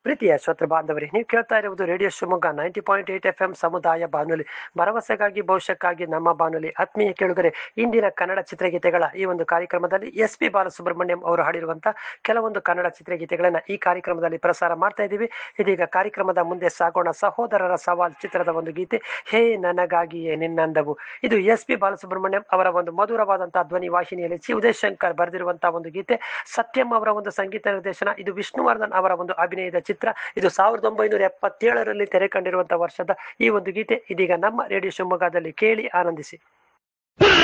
ಪ್ರೀತಿಯ ಶ್ರೋತೃ ಬಾಂಧವರೇ ನೀವು ಕೇಳ್ತಾ ಇರುವುದು radio Shivamogga ninety point eight F M ಸಮುದಾಯ ಬಾನುಲಿ ಭರವಸೆಗಾಗಿ ಭವಿಷ್ಯಕ್ಕಾಗಿ ನಮ್ಮ ಬಾನುಲಿ ಆತ್ಮೀಯ ಕೇಳುಗರೆ ಇಂದಿನ ಕನ್ನಡ ಚಿತ್ರಗೀತೆಗಳ ಈ ಒಂದು ಕಾರ್ಯಕ್ರಮದಲ್ಲಿ ಎಸ್ ಪಿ ಬಾಲಸುಬ್ರಹ್ಮಣ್ಯಂ ಅವರು ಹಾಡಿರುವಂತಹ ಕೆಲವೊಂದು ಕನ್ನಡ ಚಿತ್ರಗೀತೆಗಳನ್ನ ಈ ಕಾರ್ಯಕ್ರಮದಲ್ಲಿ ಪ್ರಸಾರ ಮಾಡ್ತಾ ಇದ್ದೀವಿ ಇದೀಗ ಕಾರ್ಯಕ್ರಮದ ಮುಂದೆ ಸಾಗೋಣ ಸಹೋದರರ ಸವಾಲ್ ಚಿತ್ರದ ಒಂದು ಗೀತೆ ಹೇ ನನಗಾಗಿಯೇ ನಿನ್ನಂದವು ಇದು ಎಸ್ ಪಿ ಬಾಲಸುಬ್ರಹ್ಮಣ್ಯಂ ಅವರ ಒಂದು ಮಧುರವಾದಂತಹ ಧ್ವನಿ ವಾಹಿನಿಯಲ್ಲಿ ಚಿ ಉದಯ್ ಶಂಕರ್ ಬರೆದಿರುವಂತಹ ಒಂದು ಗೀತೆ ಸತ್ಯಂ ಅವರ ಒಂದು ಸಂಗೀತ ನಿರ್ದೇಶನ ಇದು ವಿಷ್ಣುವರ್ಧನ್ ಅವರ ಒಂದು ಅಭಿನಯದ ಚಿತ್ರ ಇದು ಸಾವಿರದ ಒಂಬೈನೂರ ಎಪ್ಪತ್ತೇಳರಲ್ಲಿ ತೆರೆ ಕಂಡಿರುವಂತಹ ವರ್ಷದ ಈ ಒಂದು ಗೀತೆ ಇದೀಗ ನಮ್ಮ ರೇಡಿಯೋ ಶಿವಮೊಗ್ಗದಲ್ಲಿ ಕೇಳಿ ಆನಂದಿಸಿ